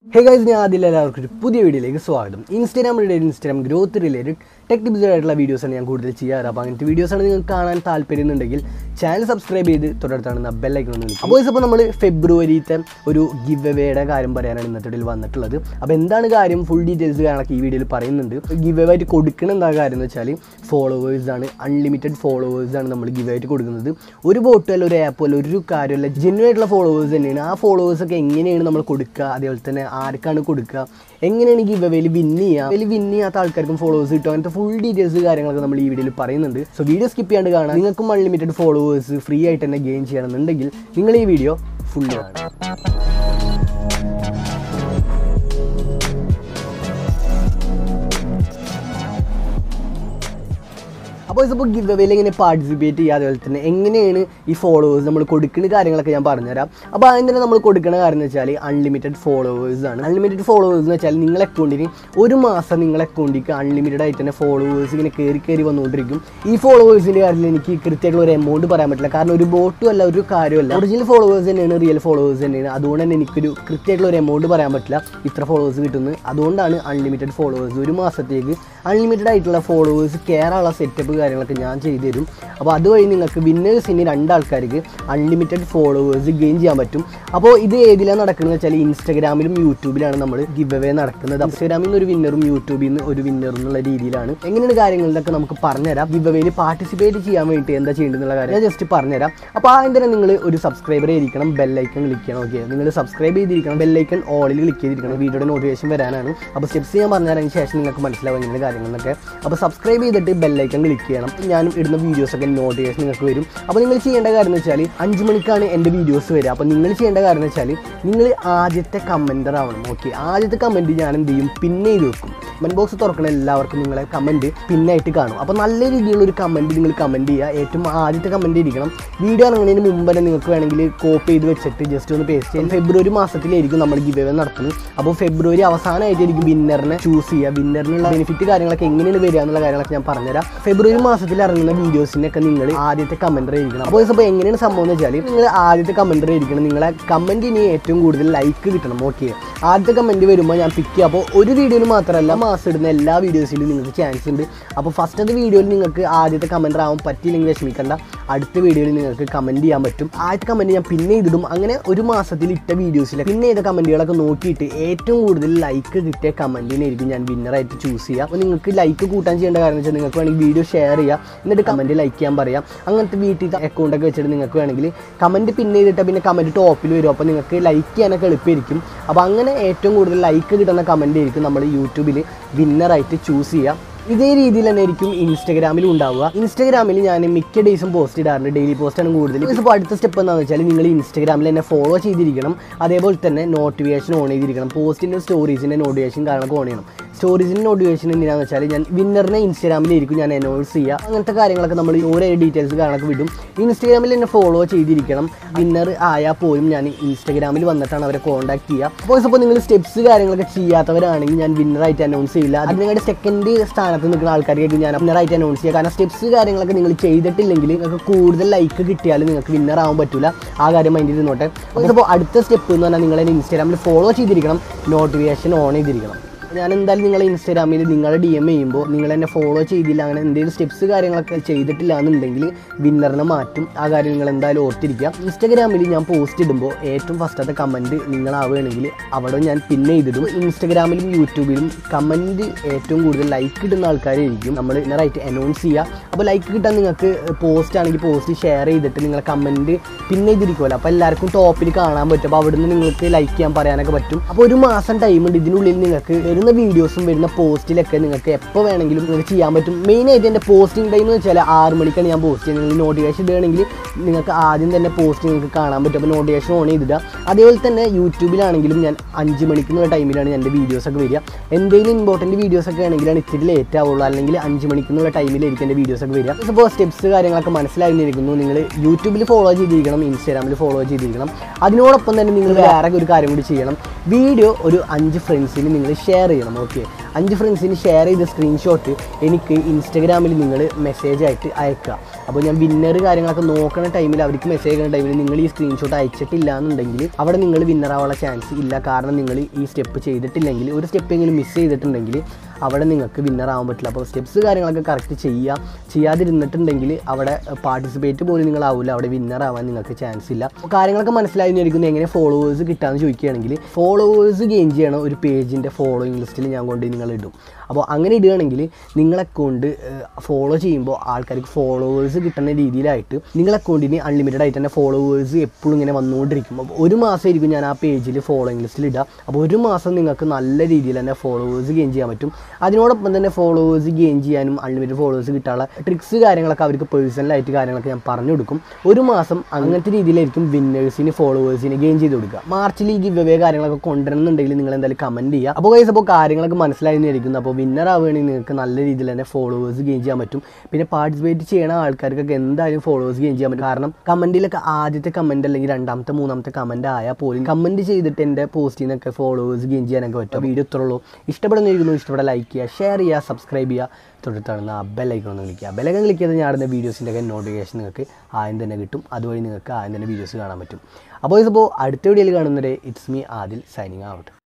hey guys ഞാൻ ആദ്യം എല്ലാവർക്കും ഒരു പുതിയ വീഡിയോയിലേക്ക് സ്വാഗതം Instagram related Instagram growth related tech tips ആയിട്ടുള്ള വീഡിയോസാണ് ഞാൻ കൂടുതൽ ചെയ്യാറ് അപ്പോൾ അങ്ങനത്തെ വീഡിയോസാണ് നിങ്ങൾക്ക് കാണാൻ താല്പര്യമുണ്ടെങ്കിൽ ചാനൽ സബ്സ്ക്രൈബ് ചെയ്ത് തൊട്ടടുത്താണ് ബെല്ലൈക്കൺ ഒന്ന് വിളിക്കും അപ്പോൾ ഇപ്പോൾ നമ്മൾ ഫെബ്രുവരിത്തെ ഒരു ഗിവ് എവേയുടെ കാര്യം പറയാനാണ് ഇന്നത്തെ വീഡിയോയിൽ വന്നിട്ടുള്ളത് അപ്പോൾ എന്താണ് കാര്യം ഫുൾ ഡീറ്റെയിൽസ് കാര്യങ്ങളൊക്കെ ഈ വീഡിയോയിൽ പറയുന്നുണ്ട് ഗിവ് എവേ ആയിട്ട് കൊടുക്കുന്ന എന്താ കാര്യം എന്ന് വെച്ചാൽ ഫോളോവേഴ്സ് ആണ് അൺലിമിറ്റഡ് ഫോളോവേഴ്സ് ആണ് നമ്മൾ ഗിവ് ആയിട്ട് കൊടുക്കുന്നത് ഒരു ബോട്ടും അല്ല ഒരു ആപ്പോ അല്ല ഒരു കാര്യമല്ല ജെന്യൻ ആയിട്ടുള്ള ഫോളോവേഴ്സ് തന്നെയാണ് ആ ഫോളോവേഴ്സ് ഒക്കെ എങ്ങനെയാണ് നമ്മൾ കൊടുക്കുക അതേപോലെ തന്നെ ആർക്കാണ് കൊടുക്കുക എങ്ങനെയാണ് ഗിവ് അവേയിൽ വിൻ ചെയ്യുക അതിൽ വിൻ ചെയ്യാത്ത ആൾക്കാർക്കും ഫോളോവേഴ്സ് കിട്ടും അങ്ങനത്തെ ഫുൾ ഡീറ്റെയിൽസ് കാര്യങ്ങളൊക്കെ നമ്മൾ ഈ വീഡിയോയിൽ പറയുന്നുണ്ട് സോ വീഡിയോ സ്കിപ്പ് ചെയ്യാണ്ട് കാണാം നിങ്ങൾക്കും അൺലിമിറ്റഡ് ഫോളോവേഴ്സ് ഫ്രീ ആയിട്ട് തന്നെ ഗെയിൻ ചെയ്യണമെന്നുണ്ടെങ്കിൽ നിങ്ങൾ ഈ വീഡിയോ ഫുൾ കാണാം അപ്പോൾ ഇപ്പോൾ ഗിവ് അവേയിൽ എങ്ങനെ പാർട്ടിസിപ്പേറ്റ് ചെയ്യുക അതുപോലെ തന്നെ എങ്ങനെയാണ് ഈ ഫോളോവേഴ്സ് നമ്മൾ കൊടുക്കുന്ന കാര്യങ്ങളൊക്കെ ഞാൻ പറഞ്ഞുതരാം അപ്പോൾ ആദ്യം തന്നെ നമ്മൾ കൊടുക്കുന്ന കാര്യം എന്ന് വെച്ചാൽ അൺലിമിറ്റഡ് ഫോളോവേഴ്സ് ആണ് അൺലിമിറ്റഡ് ഫോളോവേഴ്സ് എന്ന് വെച്ചാൽ നിങ്ങളെ അക്കൗണ്ടിന് ഒരു മാസം നിങ്ങളെ അക്കൗണ്ടിലേക്ക് അൺലിമിറ്റഡ് ആയിട്ട് തന്നെ ഫോളോവേഴ്സ് ഇങ്ങനെ കയറി കയറി വന്നുകൊണ്ടിരിക്കും ഈ ഫോളോവേഴ്സിൻ്റെ കാര്യത്തിൽ എനിക്ക് കൃത്യമായിട്ടുള്ള ഒരു എമൗണ്ട് പറയാൻ പറ്റില്ല കാരണം ഒരു ബോട്ടും അല്ല ഒരു കാര്യമല്ല ഒറിജിനൽ ഫോളോവേഴ്സ് തന്നെയാണ് റിയൽ ഫോളോവേഴ്സ് തന്നെയാണ് അതുകൊണ്ട് തന്നെ എനിക്കൊരു കൃത്യമായിട്ടുള്ള ഒരു എമൗണ്ട് പറയാൻ പറ്റില്ല ഇത്ര ഫോളോവേഴ്സ് കിട്ടുന്നത് അതുകൊണ്ടാണ് അൺലിമിറ്റഡ് ഫോളോവേഴ്സ് ഒരു മാസത്തേക്ക് അൺലിമിറ്റഡ് ആയിട്ടുള്ള ഫോളോവേഴ്സ് കയറാനുള്ള സെറ്റപ്പ് കാര്യങ്ങളൊക്കെ ഞാൻ ചെയ്തു തരും അപ്പോൾ അതുവഴി നിങ്ങൾക്ക് വിന്നേഴ്സിന് രണ്ടാൾക്കാർക്ക് അൺലിമിറ്റഡ് ഫോളോവേഴ്സ് ഗെയിൻ ചെയ്യാൻ പറ്റും അപ്പോൾ ഇത് ഏതിലാണ് നടക്കുന്നത് വെച്ചാൽ ഇൻസ്റ്റാഗ്രാമിലും യൂട്യൂബിലാണ് നമ്മൾ ഗിവ് അവേ നടക്കുന്നത് ഇൻസ്റ്റാഗ്രാമിൽ നിന്ന് ഒരു വിന്നറും യൂട്യൂബിൽ നിന്ന് ഒരു വിന്നറും എന്നുള്ള രീതിയിലാണ് എങ്ങനെയാണ് കാര്യങ്ങളിലൊക്കെ നമുക്ക് പറഞ്ഞുതരാം ഗിവ് അവേയിൽ പാർട്ടിസിപ്പേറ്റ് ചെയ്യാൻ വേണ്ടി എന്താ ചെയ്യേണ്ടതെന്നുള്ള കാര്യം ഞാൻ ജസ്റ്റ് പറഞ്ഞുതരാം അപ്പോൾ ആദ്യം തന്നെ നിങ്ങൾ ഒരു സബ്സ്ക്രൈബർ ആയിരിക്കണം ബെല്ലൈക്കൺ ക്ലിക്ക് ചെയ്യണം ഓക്കെ നിങ്ങൾ സബ്സ്ക്രൈബ് ചെയ്തിരിക്കണം ബെല്ലൈക്കൺ ഓളിൽ ക്ലിക്ക് ചെയ്തിരിക്കണം വീഡിയോയുടെ നോട്ടിഫിക്കേഷൻ വരാനാണ് അപ്പോൾ സ്റ്റെപ്സ് ഞാൻ പറഞ്ഞതിന് ശേഷം നിങ്ങൾക്ക് മനസ്സിലാവും ഇങ്ങനെ കാര്യങ്ങളൊക്കെ അപ്പോൾ സബ്സ്ക്രൈബ് ചെയ്തിട്ട് ബെല്ലൈക്കൺ ക്ലിക്ക് ചെയ്യണം ഞാൻ ഇടുന്ന വീഡിയോസൊക്കെ നോട്ടിഫിക്കേഷൻ നിങ്ങൾക്ക് വരും അപ്പോൾ നിങ്ങൾ ചെയ്യേണ്ട കാര്യം എന്ന് വെച്ചാൽ അഞ്ച് മണിക്കാണ് എൻ്റെ വീഡിയോസ് വരിക അപ്പോൾ നിങ്ങൾ ചെയ്യേണ്ട കാര്യം എന്ന് വെച്ചാൽ നിങ്ങൾ ആദ്യത്തെ കമൻറ്റർ ആവണം ഓക്കെ ആദ്യത്തെ കമൻറ്റ് ഞാൻ എന്ത് ചെയ്യും പിന്നെ ചെയ്ത് വെക്കും കമൻറ്റ് ബോക്സ് തുറക്കുന്ന എല്ലാവർക്കും നിങ്ങളെ കമൻറ്റ് പിന്നായിട്ട് കാണും അപ്പോൾ നല്ല രീതിയിലുള്ള ഒരു കമൻറ്റ് നിങ്ങൾ കമൻറ്റ് ചെയ്യുക ഏറ്റവും ആദ്യത്തെ കമൻറ്റ് ഇരിക്കണം വീഡിയോ ഇറങ്ങുന്നതിന് മുമ്പ് തന്നെ നിങ്ങൾക്ക് വേണമെങ്കിൽ കോപ്പി ചെയ്ത് വെച്ചിട്ട് ജസ്റ്റ് ഒന്ന് പേസ്റ്റ് ചെയ്യാം ഫെബ്രുവരി മാസത്തിലായിരിക്കും നമ്മൾ ഗിവ് അവേ നടത്തുന്നത് അപ്പോൾ ഫെബ്രുവരി അവസാനമായിട്ടായിരിക്കും വിന്നറിനെ ചൂസ് ചെയ്യുക വിന്നറിനുള്ള ബെനിഫിറ്റ് കാര്യങ്ങളൊക്കെ എങ്ങനെയാണ് വരിക എന്നുള്ള കാര്യങ്ങളൊക്കെ ഞാൻ പറഞ്ഞുതരാം ഫെബ്രുവരി മാസത്തിൽ ഇറങ്ങുന്ന വീഡിയോസിനൊക്കെ നിങ്ങൾ ആദ്യത്തെ കമൻറ്റർ ആയിരിക്കണം അപ്പോൾ ഇപ്പോൾ എങ്ങനെയാണ് സംഭവം എന്ന് വെച്ചാൽ നിങ്ങൾ ആദ്യത്തെ കമൻറ്റർ ആയിരിക്കണം നിങ്ങളെ കമൻറ്റിന് ഏറ്റവും കൂടുതൽ ലൈക്ക് കിട്ടണം ഓക്കെ ആദ്യത്തെ കമൻറ്റ് വരുമ്പോൾ ഞാൻ പിക്ക് ചെയ്യുക അപ്പോൾ ഒരു വീഡിയോയിൽ മാത്രമല്ല മാസം ഇടുന്ന എല്ലാ വീഡിയോസിലും നിങ്ങൾക്ക് ചാൻസ് ഉണ്ട് അപ്പോൾ ഫസ്റ്റത്തെ വീഡിയോയിൽ നിങ്ങൾക്ക് ആദ്യത്തെ കമൻറ്റർ ആവാൻ പറ്റിയില്ലെങ്കിൽ വിഷമിക്കേണ്ട അടുത്ത വീഡിയോയിൽ നിങ്ങൾക്ക് കമൻറ്റ് ചെയ്യാൻ പറ്റും ആദ്യത്തെ കമൻറ്റ് ഞാൻ പിന്നെ ചെയ്തിടും അങ്ങനെ ഒരു മാസത്തിൽ ഇട്ട വീഡിയോസിൽ പിന്നെ ചെയ്ത കമൻറ്റുകളൊക്കെ നോക്കിയിട്ട് ഏറ്റവും കൂടുതൽ ലൈക്ക് കിട്ടിയ കമൻറ്റിനായിരിക്കും ഞാൻ വിന്നറായിട്ട് ചൂസ് ചെയ്യുക അപ്പോൾ നിങ്ങൾക്ക് ലൈക്ക് കൂട്ടാൻ ചെയ്യേണ്ട കാര്യം വെച്ചാൽ നിങ്ങൾക്ക് വേണമെങ്കിൽ വീഡിയോ ഷെയർ ചെയ്യാം എന്നിട്ട് കമൻറ്റ് ലൈക്ക് ചെയ്യാൻ പറയാം അങ്ങനത്തെ വീട്ടിൽ അക്കൗണ്ടൊക്കെ വെച്ചിട്ട് നിങ്ങൾക്ക് വേണമെങ്കിൽ കമൻറ്റ് പിന്നെ ചെയ്തിട്ട് പിന്നെ കമൻറ്റ് ടോപ്പിൽ വരും അപ്പോൾ നിങ്ങൾക്ക് ലൈക്ക് ചെയ്യാനൊക്കെ എളുപ്പമായിരിക്കും അപ്പോൾ അങ്ങനെ ഏറ്റവും കൂടുതൽ ലൈക്ക് കിട്ടുന്ന കമൻറ്റ് ആയിരിക്കും നമ്മൾ യൂട്യൂബിൽ വിന്നറായിട്ട് ചൂസ് ചെയ്യുക ഇതേ രീതിയിൽ തന്നെ ആയിരിക്കും ഇൻസ്റ്റാഗ്രാമിലും ഉണ്ടാവുക ഇൻസ്റ്റാഗ്രാമിൽ ഞാൻ മിക്ക ഡേയ്സും പോസ്റ്റ് ഇടാറുണ്ട് ഡെയിലി പോസ്റ്റാണ് കൂടുതൽ ഇപ്പോൾ അടുത്ത സ്റ്റെപ്പ് എന്താണെന്ന് വെച്ചാൽ നിങ്ങൾ ഇൻസ്റ്റാഗ്രാമിൽ തന്നെ ഫോളോ ചെയ്തിരിക്കണം അതേപോലെ തന്നെ നോട്ടിഫിക്കേഷൻ ഓൺ ചെയ്തിരിക്കണം പോസ്റ്റിൻ്റെ സ്റ്റോറീസിൻ്റെ നോട്ടിഫിക്കേഷൻ കാര്യങ്ങളൊക്കെ ഓൺ ചെയ്യണം സ്റ്റോറീസിൻ്റെ നോട്ടിഫിക്കേഷൻ എന്തിനാന്ന് വെച്ചാൽ ഞാൻ വിന്നറിനെ ഇൻസ്റ്റാഗ്രാമിലായിരിക്കും ഞാൻ അനൗൺസ് ചെയ്യുക അങ്ങനത്തെ കാര്യങ്ങളൊക്കെ നമ്മൾ ഓരോ ഡീറ്റെയിൽസ് കാര്യങ്ങളൊക്കെ വിടും ഇൻസ്റ്റാഗ്രാമിൽ തന്നെ ഫോളോ ചെയ്തിരിക്കണം വിന്നർ ആയാൽ പോലും ഞാൻ ഇൻസ്റ്റാഗ്രാമിൽ വന്നിട്ടാണ് അവരെ കോൺടാക്ട് ചെയ്യുക അപ്പോൾ ഇപ്പോൾ നിങ്ങൾ സ്റ്റെപ്സ് കാര്യങ്ങളൊക്കെ ചെയ്യാത്തവരാണെങ്കിൽ ഞാൻ വിന്നറായിട്ട് അനൗൺസ് ചെയ്യില്ല അത് നിങ്ങളുടെ സെക്കൻഡ് സ്ഥാനത്ത് നിൽക്കുന്ന ആൾക്കാർക്ക് ഞാൻ വിന്നറായിട്ട് അനൗൺസ് ചെയ്യുക കാരണം സ്റ്റെപ്സ് കാര്യങ്ങളൊക്കെ നിങ്ങൾ ചെയ്തിട്ടില്ലെങ്കിൽ നിങ്ങൾക്ക് കൂടുതൽ ലൈക്ക് കിട്ടിയാൽ നിങ്ങൾക്ക് വിന്നർ ആവാൻ പറ്റില്ല ആ കാര്യം മൈൻഡിൽ നിന്നോട്ടെ അപ്പോൾ അടുത്ത സ്റ്റെപ്പ് എന്ന് പറഞ്ഞാൽ നിങ്ങൾ ഇൻസ്റ്റാഗ്രാമിൽ ഫോളോ ചെയ്തിരിക്കണം നോട്ടിഫിക്കേഷൻ ഓൺ ചെയ്തിരിക്കണം ഞാൻ എന്തായാലും നിങ്ങളെ ഇൻസ്റ്റാഗ്രാമിൽ നിങ്ങളെ ഡി എം ചെയ്യുമ്പോൾ നിങ്ങൾ എന്നെ ഫോളോ ചെയ്തില്ല അങ്ങനെ എന്തെങ്കിലും സ്റ്റെപ്സ് കാര്യങ്ങളൊക്കെ ചെയ്തിട്ടില്ല എന്നുണ്ടെങ്കിൽ വിന്നറിനെ മാറ്റും ആ കാര്യം നിങ്ങൾ എന്തായാലും ഓർത്തിരിക്കുക ഇൻസ്റ്റാഗ്രാമിൽ ഞാൻ പോസ്റ്റ് ഇടുമ്പോൾ ഏറ്റവും ഫസ്റ്റത്തെ കമൻറ്റ് നിങ്ങളാവുകയാണെങ്കിൽ അവിടെ ഞാൻ പിന്നെ ചെയ്തിടും ഇൻസ്റ്റാഗ്രാമിലും യൂട്യൂബിലും കമൻറ്റ് ഏറ്റവും കൂടുതൽ ലൈക്ക് കിട്ടുന്ന ആൾക്കാരായിരിക്കും നമ്മൾ വിന്നറായിട്ട് അനൗൺസ് ചെയ്യുക അപ്പോൾ ലൈക്ക് കിട്ടാൻ നിങ്ങൾക്ക് പോസ്റ്റ് ആണെങ്കിൽ പോസ്റ്റ് ഷെയർ ചെയ്തിട്ട് നിങ്ങളെ കമൻറ്റ് പിന്നെ ചെയ്തിരിക്കുമല്ലോ അപ്പോൾ എല്ലാവർക്കും ടോപ്പിൽ കാണാൻ പറ്റും അപ്പോൾ അവിടുന്ന് നിങ്ങൾക്ക് ലൈക്ക് ചെയ്യാൻ പറയാനൊക്കെ പറ്റും അപ്പോൾ ഒരു മാസം ടൈം ഉണ്ട് ഇതിനുള്ളിൽ നിങ്ങൾക്ക് വരുന്ന വീഡിയോസും വരുന്ന പോസ്റ്റിലൊക്കെ നിങ്ങൾക്ക് എപ്പോൾ വേണമെങ്കിലും നിങ്ങൾക്ക് ചെയ്യാൻ പറ്റും മെയിനായിട്ട് എൻ്റെ പോസ്റ്റിംഗ് ടൈം എന്ന് വെച്ചാൽ ആറ് മണിക്കാണ് ഞാൻ പോസ്റ്റ് ചെയ്യുന്നത് നിങ്ങൾ നോട്ടിഫിക്കേഷൻ ഇടുകയാണെങ്കിൽ നിങ്ങൾക്ക് ആദ്യം തന്നെ പോസ്റ്റ് നിങ്ങൾക്ക് കാണാൻ പറ്റും അപ്പോൾ നോട്ടിഫിക്കേഷൻ ഓൺ ചെയ്തിടുക അതേപോലെ തന്നെ യൂട്യൂബിലാണെങ്കിലും ഞാൻ അഞ്ച് മണിക്കുള്ള ടൈമിലാണ് എൻ്റെ വീഡിയോസൊക്കെ വരിക എന്തെങ്കിലും ഇമ്പോർട്ടൻറ്റ് വീഡിയോസൊക്കെ ആണെങ്കിലാണ് ഇത്തിരി ലേറ്റ് ആവുള്ളൂ അല്ലെങ്കിൽ അഞ്ച് മണിക്കുള്ള ടൈമിലായിരിക്കും എൻ്റെ വീഡിയോസൊക്കെ വരിക ഇപ്പോൾ സ്റ്റെപ്സ് കാര്യങ്ങളൊക്കെ മനസ്സിലായിരിക്കുന്നു നിങ്ങൾ യൂട്യൂബിൽ ഫോളോ ചെയ്തിരിക്കണം ഇൻസ്റ്റാഗ്രാമിൽ ഫോളോ ചെയ്തിരിക്കണം അതിനോടൊപ്പം തന്നെ നിങ്ങൾ വേറെ ഒരു കാര്യം കൂടി ചെയ്യണം വീഡിയോ ഒരു അഞ്ച് ഫ്രണ്ട്സിന് നിങ്ങൾ ഷെയർ ചെയ്യണം ഓക്കെ അഞ്ച് ഫ്രണ്ട്സിന് ഷെയർ ചെയ്ത സ്ക്രീൻഷോട്ട് എനിക്ക് ഇൻസ്റ്റഗ്രാമിൽ നിങ്ങൾ മെസ്സേജ് ആയിട്ട് അയക്കുക അപ്പോൾ ഞാൻ വിന്നർ കാര്യങ്ങളൊക്കെ നോക്കുന്ന ടൈമിൽ അവർക്ക് മെസ്സേജ് അയക്കുന്ന ടൈമിൽ നിങ്ങൾ ഈ സ്ക്രീൻഷോട്ട് അയച്ചിട്ടില്ല എന്നുണ്ടെങ്കിൽ അവിടെ നിങ്ങൾ വിന്നർ ആവാനുള്ള ചാൻസ് ഇല്ല കാരണം നിങ്ങൾ ഈ സ്റ്റെപ്പ് ചെയ്തിട്ടില്ലെങ്കിൽ ഒരു സ്റ്റെപ്പ് എങ്കിലും മിസ് ചെയ്തിട്ടുണ്ടെങ്കിൽ അവിടെ നിങ്ങൾക്ക് വിന്നർ ആവാൻ പറ്റില്ല അപ്പോൾ സ്റ്റെപ്സ് കാര്യങ്ങളൊക്കെ കറക്റ്റ് ചെയ്യുക ചെയ്യാതിരുന്നിട്ടുണ്ടെങ്കിൽ അവിടെ പാർട്ടിസിപ്പേറ്റ് പോലും നിങ്ങളാവില്ല അവിടെ വിന്നർ ആവാൻ നിങ്ങൾക്ക് ചാൻസ് ഇല്ല അപ്പോൾ കാര്യങ്ങളൊക്കെ മനസ്സിലായിരിക്കുന്നു എങ്ങനെ ഫോളോവേഴ്സ് കിട്ടാമെന്ന് ചോദിക്കുകയാണെങ്കിൽ ഫോളോവേഴ്സ് ഗെയിൻ ചെയ്യണ ഒരു പേജിൻ്റെ ഫോളോയിങ് ലിസ്റ്റിൽ ഞാൻ കൊണ്ട് നിങ്ങൾ ഇടും അപ്പോൾ അങ്ങനെ ഇടുകയാണെങ്കിൽ നിങ്ങളെ അക്കൗണ്ട് ഫോളോ ചെയ്യുമ്പോൾ ആൾക്കാർക്ക് ഫോളോവേഴ്സ് കിട്ടുന്ന രീതിയിലായിട്ട് നിങ്ങളെ അക്കൗണ്ടിന് അൺലിമിറ്റഡ് ആയിട്ട് തന്നെ ഫോളോവേഴ്സ് എപ്പോഴും ഇങ്ങനെ വന്നുകൊണ്ടിരിക്കും അപ്പോൾ ഒരു മാസമായിരിക്കും ഞാൻ ആ പേജിൽ ഫോളോയിങ് ലിസ്റ്റിൽ ഇടുക അപ്പോൾ ഒരു മാസം നിങ്ങൾക്ക് നല്ല രീതിയിൽ തന്നെ ഫോളോവേഴ്സ് ഗെയിൻ ചെയ്യാൻ പറ്റും അതിനോടൊപ്പം തന്നെ ഫോളോവേഴ്സ് ഗെയിൻ ചെയ്യാനും അൺലിമിറ്റഡ് ഫോളോവേഴ്സ് കിട്ടാനുള്ള ട്രിക്സ് കാര്യങ്ങളൊക്കെ അവർക്ക് പേഴ്സണലായിട്ട് കാര്യങ്ങളൊക്കെ ഞാൻ പറഞ്ഞു കൊടുക്കും ഒരു മാസം അങ്ങനത്തെ രീതിയിലായിരിക്കും വിന്നേഴ്സിന് ഫോളോവേഴ്സിന് ഗെയിൻ ചെയ്ത് കൊടുക്കുക മാർച്ചിൽ ഈ ഗിവ് അവേ കാര്യങ്ങളൊക്കെ കൊണ്ടുവരുന്നുണ്ടെങ്കിൽ നിങ്ങൾ എന്തായാലും കമൻറ്റ് ചെയ്യുക അപ്പോൾ ഗൈസ് അപ്പോൾ കാര്യങ്ങളൊക്കെ മനസ്സിലായിരിക്കുന്നു അപ്പോൾ വിന്നർ ആവുകയാണെങ്കിൽ നിങ്ങൾക്ക് നല്ല രീതിയിൽ തന്നെ ഫോളോവേഴ്സ് ഗെയിൻ ചെയ്യാൻ പറ്റും പിന്നെ പാർട്ടിസിപ്പേറ്റ് ചെയ്യണ ആൾക്കാർക്കൊക്കെ എന്തായാലും ഫോളോവേഴ്സ് ഗെയിൻ ചെയ്യാൻ പറ്റും കാരണം കമൻറ്റിലൊക്കെ ആദ്യത്തെ കമൻറ്റ് അല്ലെങ്കിൽ രണ്ടാമത്തെ മൂന്നാമത്തെ കമൻറ്റ് ആയാൽ പോലും കമൻറ്റ് ചെയ്തിട്ട് എൻ്റെ പോസ്റ്റിൽ നിന്നൊക്കെ ഫോളോവേഴ്സ് ഗെയിൻ ചെയ്യാനൊക്കെ പറ്റും വീഡിയോ ഇത്രയുള്ളൂ ഇഷ്ടപ്പെടുന്നിരിക്കുന്നു ഇഷ്ടപ്പെട്ട ലൈക്ക് ചെയ്യുക ഷെയർ ചെയ്യുക സബ്സ്ക്രൈബ് ചെയ്യുക തൊട്ടടുത്താണെന്ന് ആ ബെല്ലൈക്കൺ ഒന്ന് ക്ലിക്ക് ചെയ്യുക ബെല്ലൈക്കൺ ക്ലിക്ക് ചെയ്ത് ഞാൻ ഇടുന്ന വീഡിയോസിൻ്റെ ഒക്കെ നോട്ടിഫിക്കേഷൻ നിങ്ങൾക്ക് ആദ്യം തന്നെ കിട്ടും അതുവഴി നിങ്ങൾക്ക് ആദ്യം തന്നെ വീഡിയോസ് കാണാൻ പറ്റും അപ്പോൾ ഇതിപ്പോൾ അടുത്ത വീഡിയോയിൽ കാണുന്നവരെ it's me Adil signing out